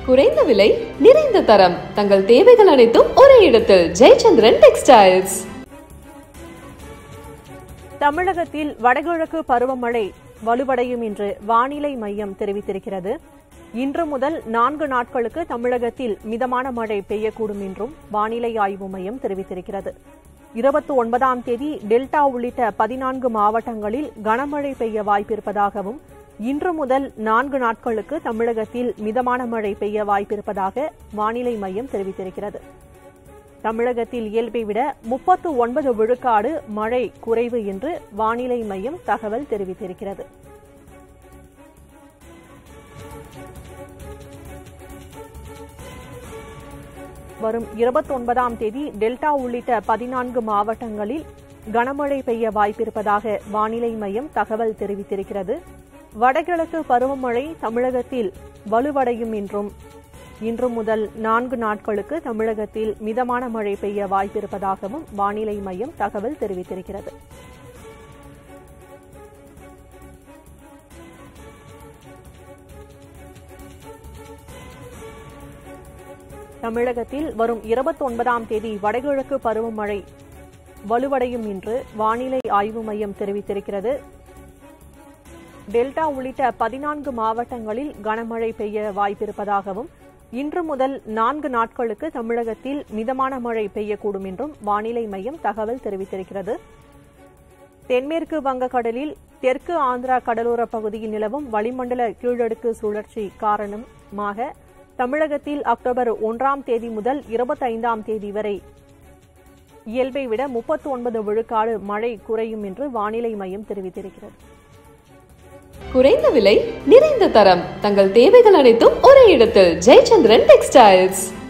குறைந்த விலை நிறைந்த தரம் தங்கள் தேவைகள் அனைத்தும் ஒரே இடத்தில் ஜெயச்சந்திரன் டெக்ஸ்டைல்ஸ் தமிழகத்தில் வடகிழக்கு பருவமழை வலுவடையும் என்று வானிலை மையம் தெரிவித்திருக்கிறது இன்று முதல் நான்கு நாட்களுக்கு தமிழகத்தில் மிதமான மழை பெய்யக்கூடும் என்றும் வானிலை ஆய்வு மையம் தெரிவித்திருக்கிறது இருபத்தி ஒன்பதாம் தேதி டெல்டா உள்ளிட்ட பதினான்கு மாவட்டங்களில் கனமழை பெய்ய வாய்ப்பிருப்பதாகவும் இன்று முதல் நான்கு நாட்களுக்கு தமிழகத்தில் மிதமான மழை பெய்ய வாய்ப்பிருப்பதாக வானிலை மையம் தெரிவித்திருக்கிறது தமிழகத்தில் இயல்பை விட முப்பத்து ஒன்பது விழுக்காடு மழை குறைவு என்று வானிலை மையம் தகவல் தெரிவித்திருக்கிறது வரும் இருபத்தொன்பதாம் தேதி டெல்டா உள்ளிட்ட பதினான்கு மாவட்டங்களில் கனமழை பெய்ய வாய்ப்பிருப்பதாக வானிலை மையம் தகவல் தெரிவித்திருக்கிறது வடகிழக்கு பருவமழை தமிழகத்தில் வலுவடையும் என்றும் இன்று முதல் நான்கு நாட்களுக்கு தமிழகத்தில் மிதமான மழை பெய்ய வாய்ப்பிருப்பதாகவும் வானிலை மையம் தகவல் தெரிவித்திருக்கிறது தமிழகத்தில் வரும் இருபத்தொன்பதாம் தேதி வடகிழக்கு பருவமழை வலுவடையும் என்று வானிலை ஆய்வு மையம் தெரிவித்திருக்கிறது டெல்டா உள்ளிட்ட பதினான்கு மாவட்டங்களில் கனமழை பெய்ய வாய்ப்பிருப்பதாகவும் இன்று முதல் நான்கு நாட்களுக்கு தமிழகத்தில் மிதமான மழை பெய்யக்கூடும் என்றும் வானிலை மையம் தகவல் தெரிவித்திருக்கிறது தென்மேற்கு வங்கக்கடலில் தெற்கு ஆந்திரா கடலோர பகுதியில் நிலவும் வளிமண்டல கீழடுக்கு சுழற்சி காரணமாக தமிழகத்தில் அக்டோபர் ஒன்றாம் தேதி முதல் இருபத்தைந்தாம் தேதி வரை இயல்பை விட முப்பத்தி ஒன்பது விழுக்காடு மழை குறையும் என்று வானிலை மையம் தெரிவித்திருக்கிறது குறைந்த விலை நிறைந்த தரம் தங்கள் தேவைகள் அனைத்தும் ஒரே இடத்தில் ஜெயச்சந்திரன் டெக்ஸ்டைல்ஸ்